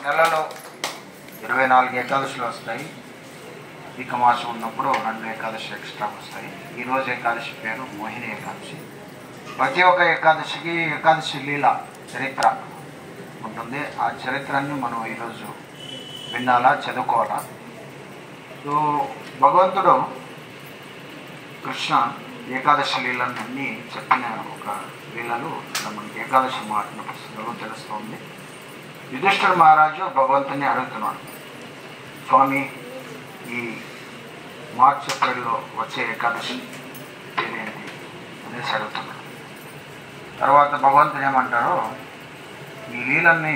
నెలలో ఇరవై నాలుగు ఏకాదశులు వస్తాయి ఇక మాసం ఉన్నప్పుడు రెండు ఏకాదశి ఎక్స్ట్రా వస్తాయి ఈరోజు ఏకాదశి పేరు మోహిని ఏకాదశి ప్రతి ఒక్క ఏకాదశికి ఏకాదశి లీల చరిత్ర ఉంటుంది ఆ చరిత్రని మనం ఈరోజు వినాలా చదువుకోవాలా సో భగవంతుడు కృష్ణ ఏకాదశి లీలను అన్నీ చెప్పిన ఒక లీలలు ఇక్కడ మనకి ఏకాదశి మాటిన పుస్తకంలో తెలుస్తుంది యుధిష్ఠిర మహారాజు భగవంతుని అడుగుతున్నాడు స్వామి ఈ మార్చ్ ఏప్రిల్లో వచ్చే ఏకాదశి పేరేంటి అనేసి అడుగుతున్నాడు తర్వాత భగవంతుడు ఏమంటారో ఈ లీలల్ని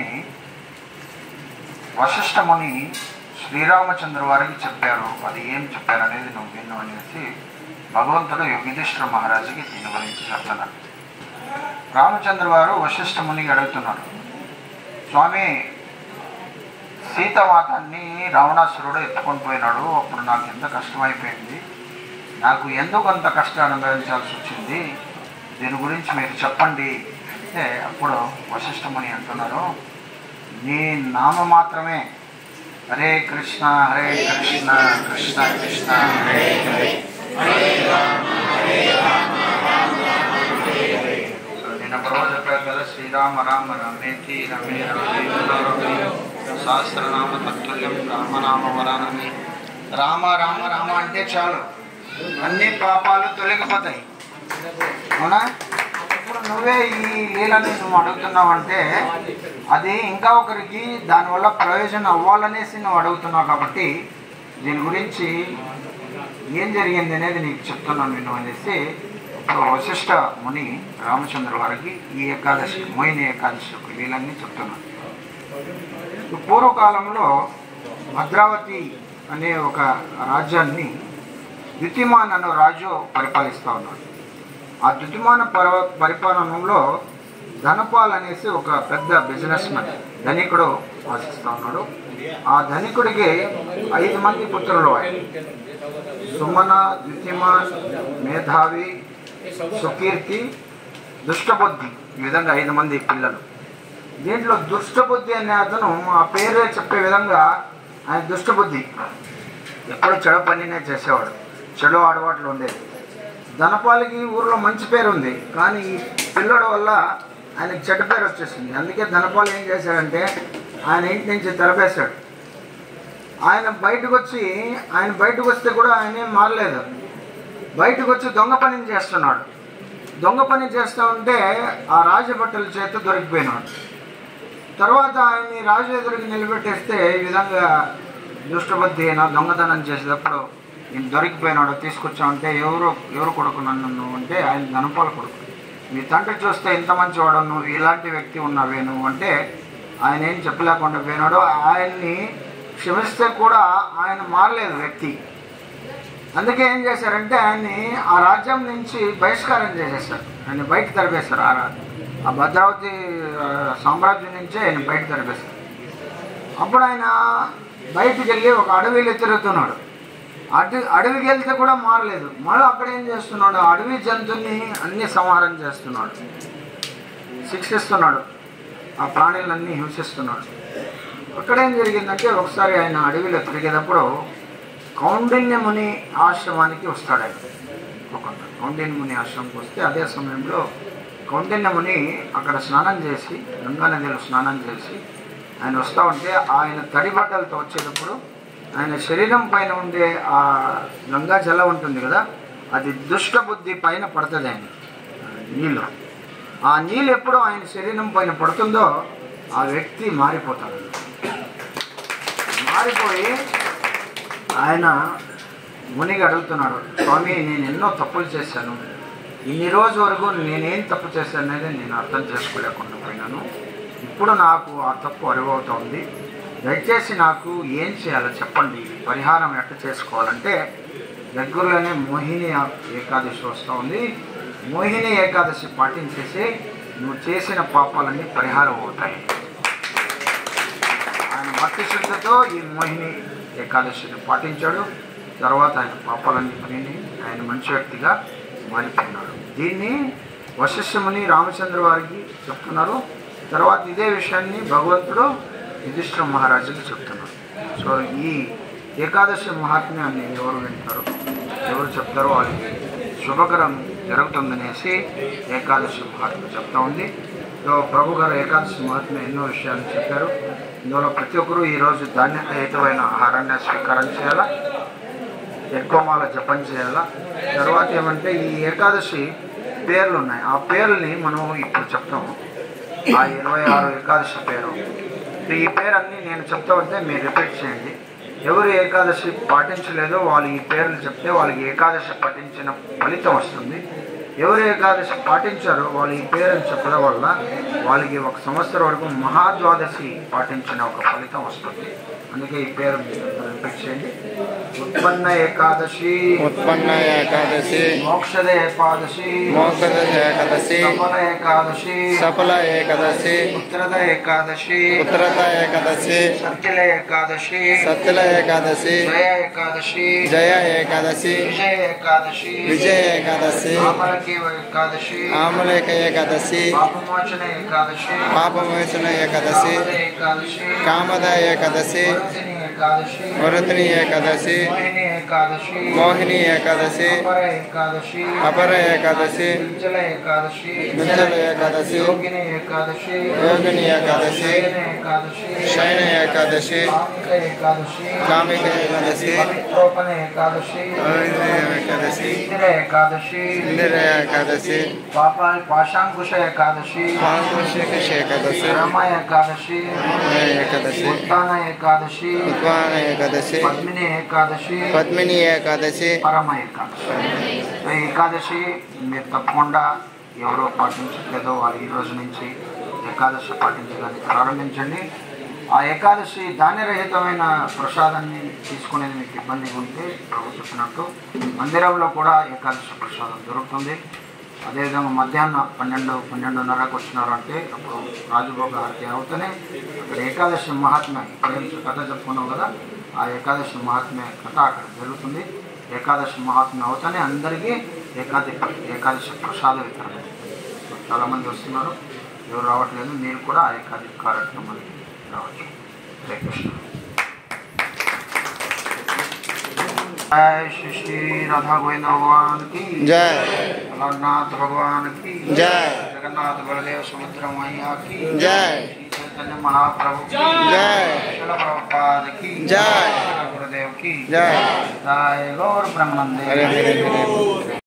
వశిష్ఠముని శ్రీరామచంద్ర వారికి చెప్పారు అది ఏం చెప్పారు అనేది నువ్వు విను అనేసి భగవంతుడు యుధిష్ఠిర మహారాజుకి దీని గురించి చెప్తున్నాడు రామచంద్ర వారు వశిష్ఠమునికి అడుగుతున్నాడు స్వామి సీతమాతాన్ని రావణాసురుడు ఎత్తుకొని పోయినాడు అప్పుడు నాకు ఎంత కష్టమైపోయింది నాకు ఎందుకు అంత కష్టం అనుభవించాల్సి వచ్చింది దీని గురించి మీరు చెప్పండి అంటే అప్పుడు వశిష్ఠముని అంటున్నారు నీ నామ మాత్రమే హరే కృష్ణ హరే కృష్ణ కృష్ణ కృష్ణ హరే హరే సో నిన్న ప్రభు చెప్పారు కదా శ్రీరామ రామ రమేతి రమే రమే రమే సహస్రనామ తత్తుల్యం రామనామ వరానని రామ రామ రామ అంటే చాలు అన్ని పాపాలు తొలగిపోతాయి అవునా ఇప్పుడు నువ్వే ఈ లీలని నువ్వు అడుగుతున్నావంటే అది ఇంకా ఒకరికి దానివల్ల ప్రయోజనం అవ్వాలనేసి నువ్వు అడుగుతున్నావు కాబట్టి దీని గురించి ఏం జరిగింది అనేది నీకు చెప్తున్నాను నేను అనేసి ఇప్పుడు వశిష్ఠ ముని రామచంద్ర వారికి ఈ ఏకాదశి మోహిని ఏకాదశి యొక్క లీలన్నీ చెప్తున్నాను ఈ పూర్వకాలంలో భద్రావతి అనే ఒక రాజ్యాన్ని ద్యుతిమాన్ అనే రాజు పరిపాలిస్తూ ఉన్నాడు ఆ ద్యుతిమాన పర్వ పరిపాలనలో ధనపాల్ అనేసి ఒక పెద్ద బిజినెస్ మ్యాన్ ధనికుడు వాసిస్తూ ఉన్నాడు ఆ ధనికుడికి ఐదు మంది పుత్రులు ఆయన సుమన ద్యుతిమాన్ మేధావి సుకీర్తి దుష్టబుద్ధి ఈ విధంగా ఐదు మంది పిల్లలు దీంట్లో దుష్టబుద్ధి అనే అతను ఆ పేరే చెప్పే విధంగా ఆయన దుష్టబుద్ధి ఎప్పుడు చెడు పనినే చేసేవాడు చెడు అలవాట్లు ఉండేది ధనపాలికి ఊర్లో మంచి పేరు ఉంది కానీ ఈ పిల్లడు వల్ల ఆయనకి చెడ్డ పేరు వచ్చేసింది అందుకే ధనపాలు ఏం చేశాడంటే ఆయన ఇంటి నుంచి తలపేశాడు ఆయన బయటకు వచ్చి ఆయన బయటకు వస్తే కూడా ఆయన ఏం మారలేదు బయటకు వచ్చి దొంగ పని చేస్తున్నాడు దొంగ పని చేస్తూ ఉంటే ఆ రాజభట్టల చేత దొరికిపోయినాడు తర్వాత ఆయన్ని రాజు ఎదురుకి నిలబెట్టేస్తే ఈ విధంగా దుష్టబుద్ధి అయినా దొంగతనం చేసేటప్పుడు నేను దొరికిపోయినాడు తీసుకొచ్చామంటే ఎవరు ఎవరు కొడుకు నన్ను నువ్వు అంటే ఆయన ధనపాల కొడుకు మీ తండ్రి చూస్తే ఇంత మంచివాడు నువ్వు ఇలాంటి వ్యక్తి ఉన్నావే నువ్వు అంటే ఆయన ఏం చెప్పలేకుండా పోయినాడు ఆయన్ని క్షమిస్తే కూడా ఆయన మారలేదు వ్యక్తి అందుకే ఏం చేశారంటే ఆయన్ని ఆ రాజ్యం నుంచి బహిష్కారం చేసేసారు ఆయన బయట తరిపేశారు ఆ రా- ఆ భద్రావతి ఆ, సామ్రాజ్యం నుంచే ఆయన బయట తరిపేశారు అప్పుడు ఆయన బయటికి వెళ్ళి ఒక అడవిలో తిరుగుతున్నాడు అటు అడవికి వెళ్తే కూడా మారలేదు మళ్ళీ అక్కడ ఏం చేస్తున్నాడు అడవి జంతువుని అన్ని సంహారం చేస్తున్నాడు శిక్షిస్తున్నాడు ఆ ప్రాణులన్నీ హింసిస్తున్నాడు అక్కడ ఏం జరిగిందంటే ఒకసారి ఆయన అడవిలో తిరిగేటప్పుడు కౌండిన్యముని ఆశ్రమానికి వస్తాడు ఆయన ఒక కౌండిన్యముని ఆశ్రమంకి వస్తే అదే సమయంలో కౌండిన్యముని అక్కడ స్నానం చేసి గంగా నదిలో స్నానం చేసి ఆయన వస్తూ ఉంటే ఆయన తడి బట్టలతో వచ్చేటప్పుడు ఆయన శరీరం పైన ఉండే ఆ గంగా జల ఉంటుంది కదా అది దుష్ట బుద్ధి పైన పడుతుంది ఆయన నీళ్ళు ఆ నీళ్ళు ఎప్పుడు ఆయన శరీరం పైన పడుతుందో ఆ వ్యక్తి మారిపోతాడు మారిపోయి ఆయన మునిగి అడుగుతున్నాడు స్వామి నేను ఎన్నో తప్పులు చేశాను ఇన్ని రోజు వరకు నేనేం తప్పు చేశాను అనేది నేను అర్థం చేసుకోలేకుండా పోయినాను ఇప్పుడు నాకు ఆ తప్పు అరువవుతోంది దయచేసి నాకు ఏం చేయాలో చెప్పండి పరిహారం ఎట్లా చేసుకోవాలంటే దగ్గరలోనే మోహిని ఏకాదశి వస్తూ ఉంది మోహిని ఏకాదశి పాటించేసి నువ్వు చేసిన పాపాలన్నీ పరిహారం అవుతాయి ఆయన భక్తి శ్రద్ధతో ఈ మోహిని ఏకాదశిని పాటించాడు తర్వాత ఆయన పాపాలన్నీ పనిని ఆయన మంచి వ్యక్తిగా మారిపోయినాడు దీన్ని వశిష్ఠముని రామచంద్ర వారికి చెప్తున్నారు తర్వాత ఇదే విషయాన్ని భగవంతుడు యుధిష్ఠిర మహారాజుకి చెప్తున్నారు సో ఈ ఏకాదశి మహాత్మ్యాన్ని ఎవరు వింటారో ఎవరు చెప్తారో వాళ్ళకి శుభకరం జరుగుతుందనేసి ఏకాదశి మహాత్మ్యం చెప్తా ఉంది సో ప్రభు గారు ఏకాదశి మహాత్మ్యం ఎన్నో విషయాలు చెప్పారు ఇందులో ప్రతి ఒక్కరూ ఈరోజు ధాన్యరహితమైన ఆహారాన్ని స్వీకారం చేయాలా ఎక్కువ మాల జపం చేయాలా తర్వాత ఏమంటే ఈ ఏకాదశి పేర్లు ఉన్నాయి ఆ పేర్లని మనం ఇప్పుడు చెప్తాము ఆ ఇరవై ఆరు ఏకాదశి పేరు ఈ పేరన్నీ నేను చెప్తా ఉంటే మీరు రిపీట్ చేయండి ఎవరు ఏకాదశి పాటించలేదో వాళ్ళు ఈ పేర్లు చెప్తే వాళ్ళకి ఏకాదశి పఠించిన ఫలితం వస్తుంది ఎవరు ఏకాదశి పాటించారో వాళ్ళు ఈ పేరుని చెప్పడం వల్ల వాళ్ళకి ఒక సంవత్సరం వరకు మహాద్వాదశి పాటించిన ఒక ఫలితం వస్తుంది అందుకే ఈ పేరు మీరు రిపీట్ చేయండి ఉత్పన్న ఏకాదశి ఉత్పన్న ఏకాదశి మోక్షద ఏకాదశి మోక్షద ఏకాదశి సఫల ఏకాదశి సఫల ఏకాదశి ఉత్తರದ ఏకాదశి ఉత్తరత ఏకాదశి సత్యల ఏకాదశి సత్తుల ఏకాదశి జయ ఏకాదశి జయ ఏకాదశి విజయ ఏకాదశి విజయ ఏకాదశి ఆమలకి ఏకాదశి ఆమలేక ఏకాదశి పాపమోచన ఏకాదశి పాపమోచన ఏకాదశి కామద ఏకాదశి కామద ఏకాదశి వరసిని ఏకాదశి వరుతిని ఏకాదశి మోహిని ఏకాదశి మోహిని ఏకాదశి అపర ఏకాదశి అపర ఏకాదశి నిర్జల ఏకాదశి నిర్జల ఏకాదశి యోగిని ఏకాదశి యోగిని ఏకాదశి శయన ఏకాదశి శయన ఏకాదశి కామిక ఏకాదశి కామిక ఏకాదశి పవిత్రోపణ ఏకాదశి ఏకాదశి ఇందిర ఏకాదశి ఇందిర ఏకాదశి పాప పాశాంకుశ ఏకాదశి పాంకుశేష ఏకాదశి రమ ఏకాదశి ఏకాదశి ఉత్తాన ఏకాదశి ఉద్వాన ఏకాదశి పద్మిని ఏకాదశి పద్మిని ఏకాదశి పరమ ఏకాదశి సో ఈ ఏకాదశి మీరు తప్పకుండా ఎవరో పాటించట్లేదో వాళ్ళు ఈ రోజు నుంచి ఏకాదశి పాటించడానికి ప్రారంభించండి ఆ ఏకాదశి ధాన్యరహితమైన ప్రసాదాన్ని తీసుకునేది మీకు ఇబ్బందిగా ఉంటే ప్రభు చెప్పినట్టు మందిరంలో కూడా ఏకాదశి ప్రసాదం దొరుకుతుంది అదేవిధంగా మధ్యాహ్నం పన్నెండు పన్నెండున్నరకు వచ్చినారు అంటే అప్పుడు రాజభోగ హారతి అవుతూనే అక్కడ ఏకాదశి మహాత్మ్య ఇప్పుడేం కథ చెప్పుకున్నాం కదా ఆ ఏకాదశి మహాత్మ్య కథ అక్కడ జరుగుతుంది ఏకాదశి మహాత్మ్యం అవుతానే అందరికీ ఏకాది ఏకాదశి ప్రసాద వితరణ సో చాలామంది వస్తున్నారు ఎవరు రావట్లేదు మీరు కూడా ఆ ఏకాది కార్యక్రమానికి రావచ్చు హరే కృష్ణ जय श्री श्री राधा गोविंद भगवान की जय अमरनाथ भगवान की जय जगन्नाथ बलदेव समुद्र मैया की जय श्री चैतन्य महाप्रभु की जय शिल प्रभुपाद की जय गुरुदेव की जय जय गौर ब्रह्मंदे हरे हरे हरे